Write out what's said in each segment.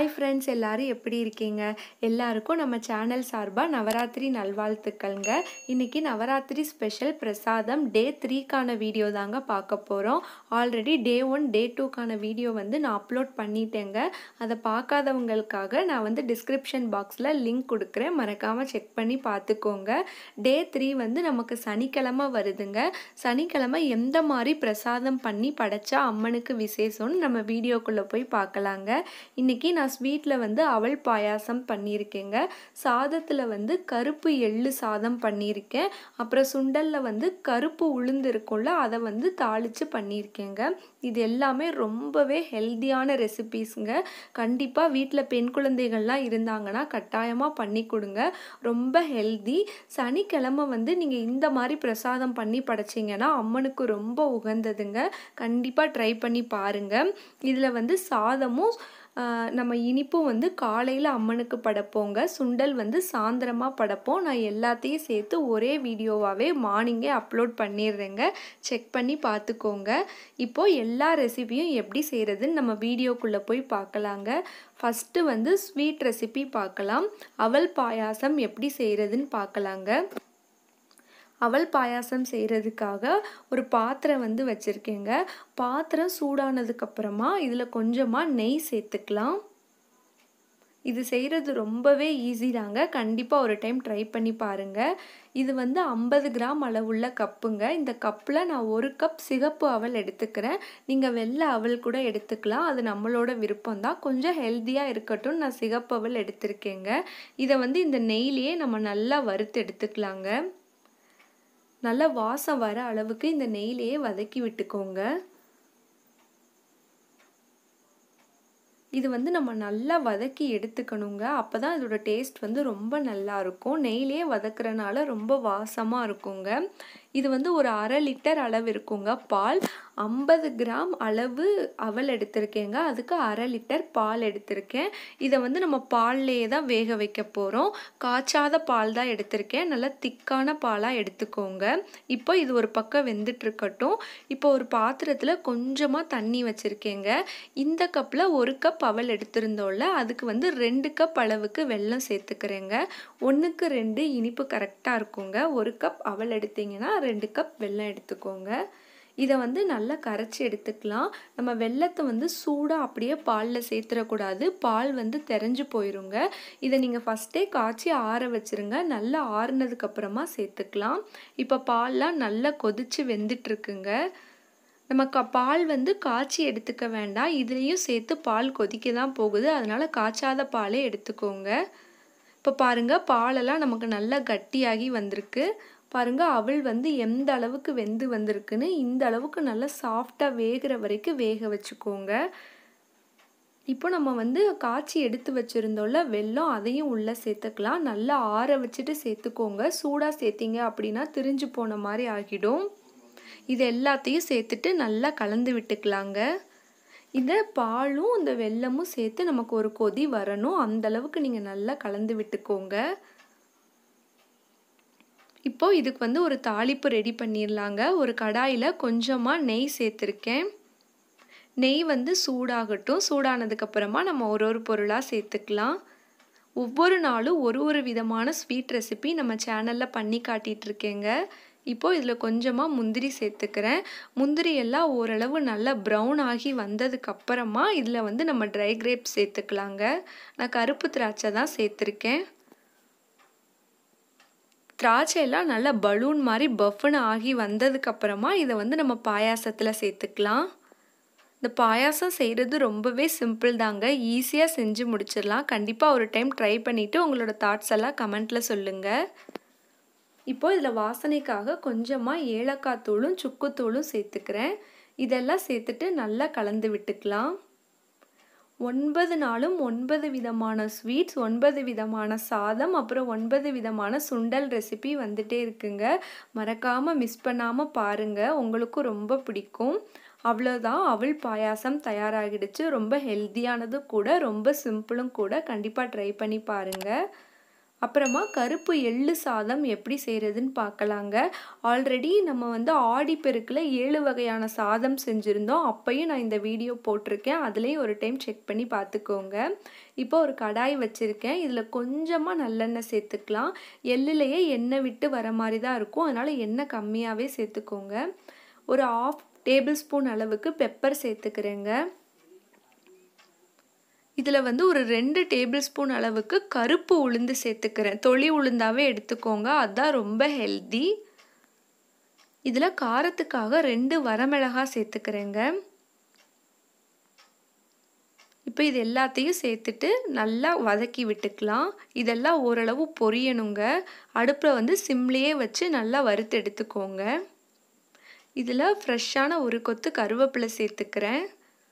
hi friends எல்லாரும் எப்படி இருக்கீங்க எல்லாருக்கும் நம்ம சேனல் சார்பாக நவராத்திரி நல்வாழ்த்துக்கள்ங்க இன்னைக்கு நவராத்திரி ஸ்பெஷல் பிரசாதம் டே த்ரீக்கான வீடியோ தாங்க பார்க்க போகிறோம் ஆல்ரெடி டே ஒன் டே டூக்கான வீடியோ வந்து நான் அப்லோட் பண்ணிட்டேங்க அதை பார்க்காதவங்களுக்காக நான் வந்து டிஸ்கிரிப்ஷன் பாக்ஸில் லிங்க் கொடுக்குறேன் மறக்காமல் செக் பண்ணி பார்த்துக்கோங்க டே த்ரீ வந்து நமக்கு சனிக்கிழமை வருதுங்க சனிக்கிழமை எந்த மாதிரி பிரசாதம் பண்ணி படைச்சா அம்மனுக்கு விசேஷம்னு நம்ம வீடியோக்குள்ளே போய் பார்க்கலாங்க இன்னைக்கு நான் ஸ்வீட்டில் வந்து அவல் பாயாசம் பண்ணியிருக்கேங்க சாதத்தில் வந்து கருப்பு எள்ளு சாதம் பண்ணியிருக்கேன் அப்புறம் சுண்டலில் வந்து கருப்பு உளுந்து இருக்கும்ல அதை வந்து தாளித்து பண்ணியிருக்கேங்க இது எல்லாமே ரொம்பவே ஹெல்த்தியான ரெசிபீஸுங்க கண்டிப்பாக வீட்டில் பெண் குழந்தைகள்லாம் இருந்தாங்கன்னா கட்டாயமாக பண்ணி கொடுங்க ரொம்ப ஹெல்தி சனிக்கிழமை வந்து நீங்கள் இந்த மாதிரி பிரசாதம் பண்ணி படைச்சிங்கன்னா அம்மனுக்கு ரொம்ப உகந்ததுங்க கண்டிப்பாக ட்ரை பண்ணி பாருங்கள் இதில் வந்து சாதமும் ஆஹ் நம்ம இனிப்பும் வந்து காலையில் அம்மனுக்கு படைப்போங்க சுண்டல் வந்து சாயந்தரமாக படைப்போம் நான் எல்லாத்தையும் சேர்த்து ஒரே வீடியோவாகவே மார்னிங்கே அப்லோட் பண்ணிடுறேங்க செக் பண்ணி பார்த்துக்கோங்க இப்போது எல்லா ரெசிபியும் எப்படி செய்கிறதுன்னு நம்ம வீடியோக்குள்ளே போய் பார்க்கலாங்க ஃபஸ்ட்டு வந்து ஸ்வீட் ரெசிபி பார்க்கலாம் அவல் பாயாசம் எப்படி செய்கிறதுன்னு பார்க்கலாங்க அவல் பாயாசம் செய்கிறதுக்காக ஒரு பாத்திரம் வந்து வச்சுருக்கேங்க பாத்திரம் சூடானதுக்கப்புறமா இதில் கொஞ்சமாக நெய் சேர்த்துக்கலாம் இது செய்கிறது ரொம்பவே ஈஸி தாங்க கண்டிப்பாக ஒரு டைம் ட்ரை பண்ணி பாருங்கள் இது வந்து ஐம்பது கிராம் அளவுள்ள கப்புங்க இந்த கப்பில் நான் ஒரு கப் சிகப்பு அவல் எடுத்துக்கிறேன் நீங்கள் வெள்ளை அவல் கூட எடுத்துக்கலாம் அது நம்மளோட விருப்பம் தான் கொஞ்சம் ஹெல்த்தியாக இருக்கட்டும் நான் சிகப்பு அவல் எடுத்திருக்கேங்க இதை வந்து இந்த நெய்லேயே நம்ம நல்லா வறுத்து எடுத்துக்கலாங்க நல்ல வாசம் வர அளவுக்கு இந்த நெய்லேயே வதக்கி விட்டுக்கோங்க இது வந்து நம்ம நல்லா வதக்கி எடுத்துக்கணுங்க அப்போ தான் இதோட டேஸ்ட் வந்து ரொம்ப நல்லா இருக்கும் நெய்லேயே வதக்குறனால ரொம்ப வாசமாக இருக்குங்க இது வந்து ஒரு அரை லிட்டர் அளவு இருக்குங்க பால் ஐம்பது கிராம் அளவு அவல் எடுத்திருக்கேங்க அதுக்கு அரை லிட்டர் பால் எடுத்திருக்கேன் இதை வந்து நம்ம பால்லையே தான் வேக வைக்க போகிறோம் காய்ச்சாத பால் தான் எடுத்திருக்கேன் நல்லா திக்கான பாலாக எடுத்துக்கோங்க இப்போ இது ஒரு பக்கம் வெந்துட்டு இருக்கட்டும் இப்போ ஒரு பாத்திரத்தில் கொஞ்சமாக தண்ணி வச்சுருக்கேங்க இந்த கப்பில் ஒரு கப் அவல் எடுத்திருந்தோம்ல அதுக்கு வந்து ரெண்டு கப் அளவுக்கு வெல்லம் சேர்த்துக்கிறேங்க ஒன்றுக்கு ரெண்டு இனிப்பு கரெக்டாக இருக்குங்க ஒரு கப் அவல் எடுத்தீங்கன்னா ரெண்டு கப் வெல்லம் எடுத்துக்கோங்க இதை வந்து நல்லா கரைச்சி எடுத்துக்கலாம் நம்ம வெள்ளத்தை வந்து சூடாக அப்படியே பாலில் சேர்த்துடக்கூடாது பால் வந்து தெரிஞ்சு போயிருங்க இதை நீங்கள் ஃபஸ்ட்டே காய்ச்சி ஆற வச்சுருங்க நல்லா ஆறுனதுக்கப்புறமா சேர்த்துக்கலாம் இப்போ பால்லாம் நல்லா கொதித்து வெந்துட்டுருக்குங்க நம்ம க பால் வந்து காய்ச்சி எடுத்துக்க வேண்டாம் இதுலேயும் சேர்த்து பால் கொதிக்க தான் போகுது அதனால் காய்ச்சாத பாலே எடுத்துக்கோங்க இப்போ பாருங்கள் பாலெல்லாம் நமக்கு நல்லா கட்டியாகி வந்திருக்கு பாருங்கள் அவள் வந்து எந்த அளவுக்கு வெந்து வந்திருக்குன்னு இந்த அளவுக்கு நல்லா சாஃப்டாக வேகிற வரைக்கும் வேக வச்சுக்கோங்க இப்போ நம்ம வந்து காய்ச்சி எடுத்து வச்சுருந்தோம்ல வெல்லம் அதையும் உள்ளே சேர்த்துக்கலாம் நல்லா ஆற வச்சுட்டு சேர்த்துக்கோங்க சூடாக சேர்த்திங்க அப்படின்னா திரிஞ்சு போன மாதிரி ஆகிடும் இது எல்லாத்தையும் சேர்த்துட்டு நல்லா கலந்து விட்டுக்கலாங்க இந்த பாலும் இந்த வெல்லமும் சேர்த்து நமக்கு ஒரு கொதி வரணும் அந்த அளவுக்கு நீங்கள் நல்லா கலந்து விட்டுக்கோங்க இப்போ இதுக்கு வந்து ஒரு தாளிப்பு ரெடி பண்ணிடலாங்க ஒரு கடாயில் கொஞ்சமாக நெய் சேர்த்துருக்கேன் நெய் வந்து சூடாகட்டும் சூடானதுக்கப்புறமா நம்ம ஒரு ஒரு பொருளாக சேர்த்துக்கலாம் ஒவ்வொரு நாளும் ஒரு ஒரு விதமான ஸ்வீட் ரெசிபி நம்ம சேனலில் பண்ணி காட்டிகிட்ருக்கேங்க இப்போது இதில் கொஞ்சமாக முந்திரி சேர்த்துக்கிறேன் முந்திரி எல்லாம் ஓரளவு நல்லா ப்ரௌன் ஆகி வந்ததுக்கப்புறமா இதில் வந்து நம்ம ட்ரை கிரேப்ஸ் சேர்த்துக்கலாங்க நான் கருப்பு திராட்சை தான் சேர்த்துருக்கேன் திராட்சையெல்லாம் நல்லா பலூன் மாதிரி பஃப்னு ஆகி வந்ததுக்கப்புறமா இதை வந்து நம்ம பாயாசத்தில் சேர்த்துக்கலாம் இந்த பாயாசம் செய்கிறது ரொம்பவே சிம்பிள் தாங்க ஈஸியாக செஞ்சு முடிச்சிடலாம் கண்டிப்பாக ஒரு டைம் ட்ரை பண்ணிவிட்டு உங்களோட தாட்ஸ் எல்லாம் கமெண்ட்டில் சொல்லுங்கள் இப்போ இதில் வாசனைக்காக கொஞ்சமாக ஏலக்காய் தூளும் சுக்குத்தூளும் சேர்த்துக்கிறேன் இதெல்லாம் சேர்த்துட்டு நல்லா கலந்து விட்டுக்கலாம் ஒன்பது நாளும் ஒன்பது விதமான ஸ்வீட்ஸ் ஒன்பது விதமான சாதம் அப்புறம் ஒன்பது விதமான சுண்டல் ரெசிபி வந்துட்டே இருக்குங்க மறக்காமல் மிஸ் பண்ணாமல் பாருங்கள் உங்களுக்கும் ரொம்ப பிடிக்கும் அவ்வளோதான் அவள் பாயாசம் தயாராகிடுச்சு ரொம்ப ஹெல்த்தியானதும் கூட ரொம்ப சிம்பிளும் கூட கண்டிப்பாக ட்ரை பண்ணி பாருங்கள் அப்புறமா கருப்பு எள்ளு சாதம் எப்படி செய்கிறதுன்னு பார்க்கலாங்க ஆல்ரெடி நம்ம வந்து ஆடிப்பெருக்கில் ஏழு வகையான சாதம் செஞ்சுருந்தோம் அப்பையும் நான் இந்த வீடியோ போட்டிருக்கேன் அதுலேயும் ஒரு டைம் செக் பண்ணி பார்த்துக்கோங்க இப்போ ஒரு கடாய் வச்சுருக்கேன் இதில் கொஞ்சமாக நல்லெண்ணெய் சேர்த்துக்கலாம் எள்ளுலையே எண்ணெய் விட்டு வர மாதிரி தான் இருக்கும் அதனால் எண்ணெய் கம்மியாகவே சேர்த்துக்கோங்க ஒரு ஆஃப் டேபிள் ஸ்பூன் அளவுக்கு பெப்பர் சேர்த்துக்கிறேங்க இதில் வந்து ஒரு ரெண்டு டேபிள் ஸ்பூன் அளவுக்கு கருப்பு உளுந்து சேர்த்துக்கிறேன் தொளி உளுந்தாவே எடுத்துக்கோங்க அதுதான் ரொம்ப ஹெல்தி இதில் காரத்துக்காக ரெண்டு வரமிளகாய் சேர்த்துக்கிறேங்க இப்போ இது எல்லாத்தையும் சேர்த்துட்டு நல்லா வதக்கி விட்டுக்கலாம் இதெல்லாம் ஓரளவு பொரியணுங்க அடுப்பில் வந்து சிம்லேயே வச்சு நல்லா வறுத்து எடுத்துக்கோங்க இதில் ஃப்ரெஷ்ஷான ஒரு கொத்து கருவேப்பிலை சேர்த்துக்கிறேன்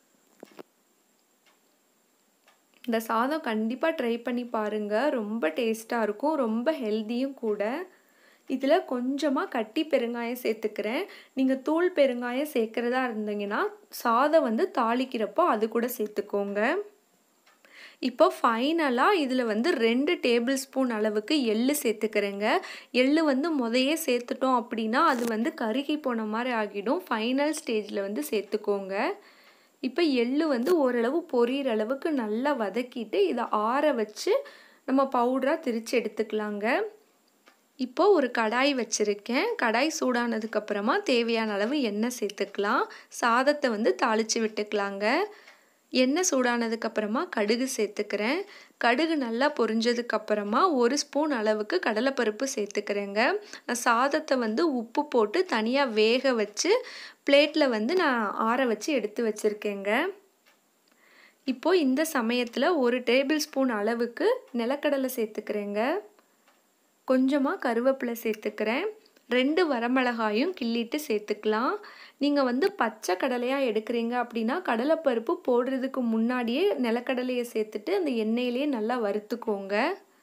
இந்த சாதம் கண்டிப்பாக ட்ரை பண்ணி பாருங்கள் ரொம்ப டேஸ்ட்டாக இருக்கும் ரொம்ப ஹெல்த்தியும் கூட இதில் கொஞ்சமாக கட்டி பெருங்காயம் சேர்த்துக்கிறேன் நீங்கள் தூள் பெருங்காயம் சேர்க்குறதா இருந்தீங்கன்னா சாதம் வந்து தாளிக்கிறப்போ அது கூட சேர்த்துக்கோங்க இப்போ ஃபைனலாக இதில் வந்து ரெண்டு டேபிள் ஸ்பூன் அளவுக்கு எள்ளு சேர்த்துக்கிறேங்க எள்ளு வந்து முதையே சேர்த்துட்டோம் அப்படின்னா அது வந்து கருகி போன மாதிரி ஆகிடும் ஃபைனல் ஸ்டேஜில் வந்து சேர்த்துக்கோங்க இப்போ எள்ளு வந்து ஓரளவு பொரியிற அளவுக்கு நல்லா வதக்கிட்டு இதை ஆற வச்சு நம்ம பவுடராக திரித்து எடுத்துக்கலாங்க இப்போ ஒரு கடாய் வச்சுருக்கேன் கடாய் சூடானதுக்கப்புறமா தேவையான அளவு எண்ணெய் சேர்த்துக்கலாம் சாதத்தை வந்து தாளித்து விட்டுக்கலாங்க எண்ணெய் சூடானதுக்கப்புறமா கடுகு சேர்த்துக்கிறேன் கடுகு நல்லா பொரிஞ்சதுக்கப்புறமா ஒரு ஸ்பூன் அளவுக்கு கடலைப்பருப்பு சேர்த்துக்கிறேங்க நான் சாதத்தை வந்து உப்பு போட்டு தனியாக வேக வச்சு பிளேட்டில் வந்து நான் ஆற வச்சு எடுத்து வச்சுருக்கேங்க இப்போது இந்த சமயத்தில் ஒரு டேபிள் ஸ்பூன் அளவுக்கு நிலக்கடலை சேர்த்துக்கிறேங்க கொஞ்சமாக கருவேப்பிலை சேர்த்துக்கிறேன் ரெண்டு வரமிளகாயும் கிள்ளிட்டு சேர்த்துக்கலாம் நீங்கள் வந்து பச்சை கடலையாக எடுக்கிறீங்க அப்படின்னா கடலைப்பருப்பு போடுறதுக்கு முன்னாடியே நிலக்கடலையை சேர்த்துட்டு அந்த எண்ணெயிலே நல்லா வறுத்துக்கோங்க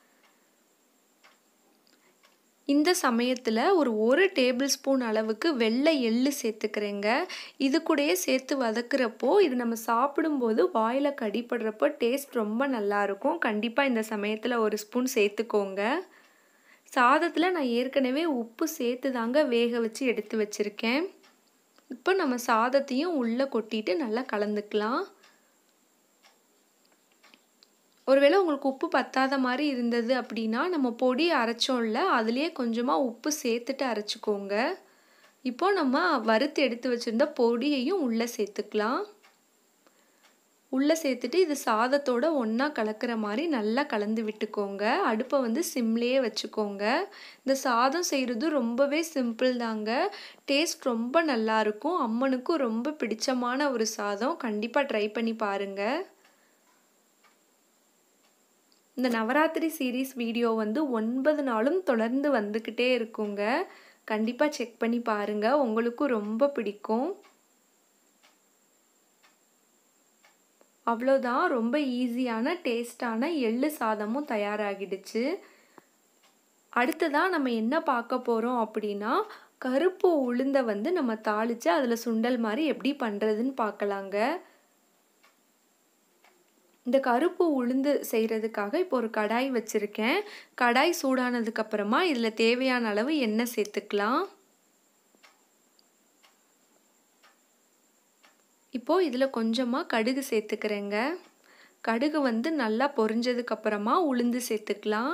இந்த சமயத்தில் ஒரு ஒரு டேபிள் ஸ்பூன் அளவுக்கு வெள்ளை எள்ளு சேர்த்துக்கிறேங்க இது கூடயே சேர்த்து வதக்குறப்போ இது நம்ம சாப்பிடும்போது வாயில் கடிப்படுறப்போ டேஸ்ட் ரொம்ப நல்லாயிருக்கும் கண்டிப்பாக இந்த சமயத்தில் ஒரு ஸ்பூன் சேர்த்துக்கோங்க சாதத்தில் நான் ஏற்கனவே உப்பு சேர்த்து தாங்க வேக வச்சு எடுத்து வச்சுருக்கேன் இப்போ நம்ம சாதத்தையும் உள்ளே கொட்டிட்டு நல்லா கலந்துக்கலாம் ஒருவேளை உங்களுக்கு உப்பு பத்தாத மாதிரி இருந்தது அப்படின்னா நம்ம பொடி அரைச்சோம்ல அதுலேயே கொஞ்சமாக உப்பு சேர்த்துட்டு அரைச்சிக்கோங்க இப்போ நம்ம வறுத்து எடுத்து வச்சுருந்த பொடியையும் உள்ளே சேர்த்துக்கலாம் உள்ளே சேர்த்துட்டு இது சாதத்தோட ஒன்றா கலக்கிற மாதிரி நல்லா கலந்து விட்டுக்கோங்க அடுப்பை வந்து சிம்லேயே வச்சுக்கோங்க இந்த சாதம் செய்கிறது ரொம்பவே சிம்பிள் தாங்க டேஸ்ட் ரொம்ப நல்லாயிருக்கும் அம்மனுக்கும் ரொம்ப பிடிச்சமான ஒரு சாதம் கண்டிப்பாக ட்ரை பண்ணி பாருங்கள் இந்த நவராத்திரி சீரீஸ் வீடியோ வந்து ஒன்பது நாளும் தொடர்ந்து வந்துக்கிட்டே இருக்குங்க கண்டிப்பாக செக் பண்ணி பாருங்கள் உங்களுக்கும் ரொம்ப பிடிக்கும் அவ்வளோதான் ரொம்ப ஈஸியான டேஸ்டான எள்ளு சாதமும் தயாராகிடுச்சு அடுத்ததாக நம்ம என்ன பார்க்க போகிறோம் அப்படின்னா கருப்பு உளுந்தை வந்து நம்ம தாளித்து அதில் சுண்டல் மாதிரி எப்படி பண்ணுறதுன்னு பார்க்கலாங்க இந்த கருப்பு உளுந்து செய்கிறதுக்காக இப்போ ஒரு கடாய் வச்சுருக்கேன் கடாய் சூடானதுக்கப்புறமா இதில் தேவையான அளவு எண்ணெய் சேர்த்துக்கலாம் இப்போது இதில் கொஞ்சமாக கடுகு சேர்த்துக்கிறேங்க கடுகு வந்து நல்லா பொரிஞ்சதுக்கப்புறமா உளுந்து சேர்த்துக்கலாம்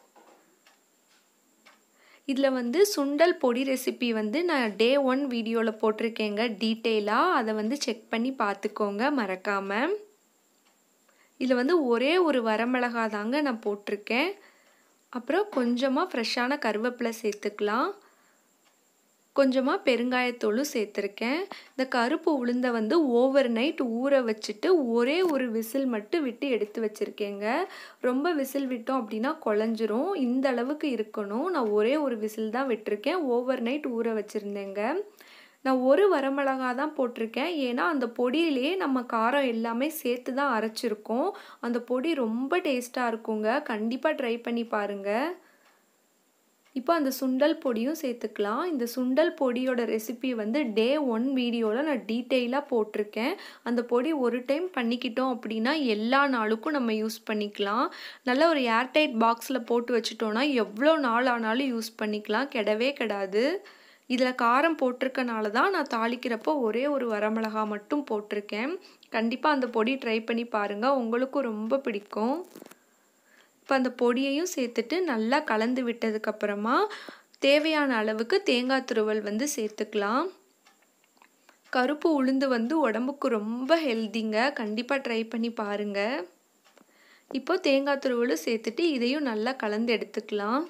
இதில் வந்து சுண்டல் பொடி ரெசிபி வந்து நான் டே ஒன் வீடியோவில் போட்டிருக்கேங்க டீட்டெயிலாக அதை வந்து செக் பண்ணி பார்த்துக்கோங்க மறக்காமல் இதில் வந்து ஒரே ஒரு வரமிளகா தாங்க நான் போட்டிருக்கேன் அப்புறம் கொஞ்சமாக ஃப்ரெஷ்ஷான கருவேப்பிலை சேர்த்துக்கலாம் கொஞ்சமாக பெருங்காயத்தூளும் சேர்த்துருக்கேன் இந்த கருப்பு உளுந்தை வந்து ஓவர் நைட் ஊற வச்சுட்டு ஒரே ஒரு விசில் மட்டும் விட்டு எடுத்து வச்சுருக்கேங்க ரொம்ப விசில் விட்டோம் அப்படின்னா குழஞ்சிரும் இந்த அளவுக்கு இருக்கணும் நான் ஒரே ஒரு விசில் தான் விட்டுருக்கேன் ஓவர் நைட் ஊற வச்சுருந்தேங்க நான் ஒரு வரமிளகா தான் போட்டிருக்கேன் ஏன்னா அந்த பொடியிலேயே நம்ம காரம் எல்லாமே சேர்த்து தான் அரைச்சிருக்கோம் அந்த பொடி ரொம்ப டேஸ்ட்டாக இருக்குங்க கண்டிப்பாக ட்ரை பண்ணி பாருங்கள் இப்போ அந்த சுண்டல் பொடியும் சேர்த்துக்கலாம் இந்த சுண்டல் பொடியோட ரெசிபி வந்து டே ஒன் வீடியோவில் நான் டீட்டெயிலாக போட்டிருக்கேன் அந்த பொடி ஒரு டைம் பண்ணிக்கிட்டோம் அப்படின்னா எல்லா நாளுக்கும் நம்ம யூஸ் பண்ணிக்கலாம் நல்ல ஒரு ஏர்டைட் பாக்ஸில் போட்டு வச்சுட்டோன்னா எவ்வளோ நாள் ஆனாலும் யூஸ் பண்ணிக்கலாம் கெடவே கெடாது இதில் காரம் போட்டிருக்கனால தான் நான் தாளிக்கிறப்போ ஒரே ஒரு வரமிளகா மட்டும் போட்டிருக்கேன் கண்டிப்பாக அந்த பொடி ட்ரை பண்ணி பாருங்கள் உங்களுக்கும் ரொம்ப பிடிக்கும் இப்போ அந்த பொடியையும் சேர்த்துட்டு நல்லா கலந்து விட்டதுக்கப்புறமா தேவையான அளவுக்கு தேங்காய் துருவல் வந்து சேர்த்துக்கலாம் கருப்பு உளுந்து வந்து உடம்புக்கு ரொம்ப ஹெல்த்திங்க கண்டிப்பாக ட்ரை பண்ணி பாருங்கள் இப்போ தேங்காய் துருவலும் சேர்த்துட்டு இதையும் நல்லா கலந்து எடுத்துக்கலாம்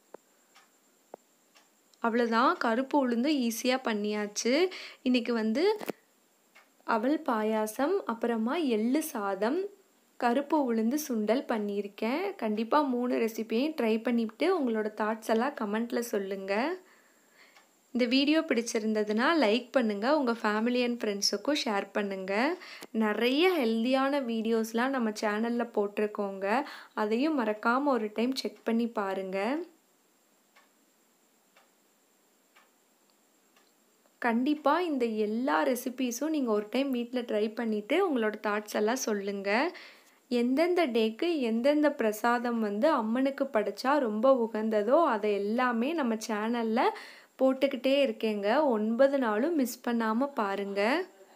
அவ்வளோதான் கருப்பு உளுந்து ஈஸியாக பண்ணியாச்சு இன்றைக்கி வந்து அவல் பாயாசம் அப்புறமா எள்ளு சாதம் கருப்பு உளுந்து சுண்டல் பண்ணியிருக்கேன் கண்டிப்பாக மூணு ரெசிபியையும் ட்ரை பண்ணிவிட்டு உங்களோட தாட்ஸ் எல்லாம் கமெண்ட்டில் சொல்லுங்கள் இந்த வீடியோ பிடிச்சிருந்ததுன்னா லைக் பண்ணுங்கள் உங்கள் ஃபேமிலி அண்ட் ஃப்ரெண்ட்ஸுக்கும் ஷேர் பண்ணுங்கள் நிறைய ஹெல்த்தியான வீடியோஸ்லாம் நம்ம சேனலில் போட்டிருக்கோங்க அதையும் மறக்காமல் ஒரு டைம் செக் பண்ணி பாருங்கள் கண்டிப்பாக இந்த எல்லா ரெசிபீஸும் நீங்கள் ஒரு டைம் வீட்டில் ட்ரை பண்ணிவிட்டு உங்களோட தாட்ஸ் எல்லாம் சொல்லுங்கள் எந்தெந்த டேக்கு எந்தெந்த பிரசாதம் வந்து அம்மனுக்கு படைச்சா ரொம்ப உகந்ததோ அதை எல்லாமே நம்ம சேனலில் போட்டுக்கிட்டே இருக்கேங்க ஒன்பது நாளும் மிஸ் பண்ணாமல் பாருங்கள்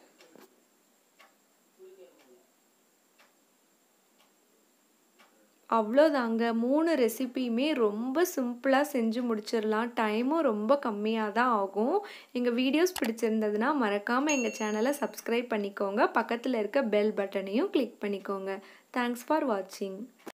அவ்வளோதாங்க மூணு ரெசிபியுமே ரொம்ப சிம்பிளாக செஞ்சு முடிச்சிடலாம் டைமும் ரொம்ப கம்மியாக தான் ஆகும் எங்கள் வீடியோஸ் பிடிச்சிருந்ததுன்னா மறக்காமல் எங்கள் சேனலை சப்ஸ்கிரைப் பண்ணிக்கோங்க பக்கத்தில் இருக்க பெல் பட்டனையும் கிளிக் பண்ணிக்கோங்க தேங்க்ஸ் ஃபார் வாட்சிங்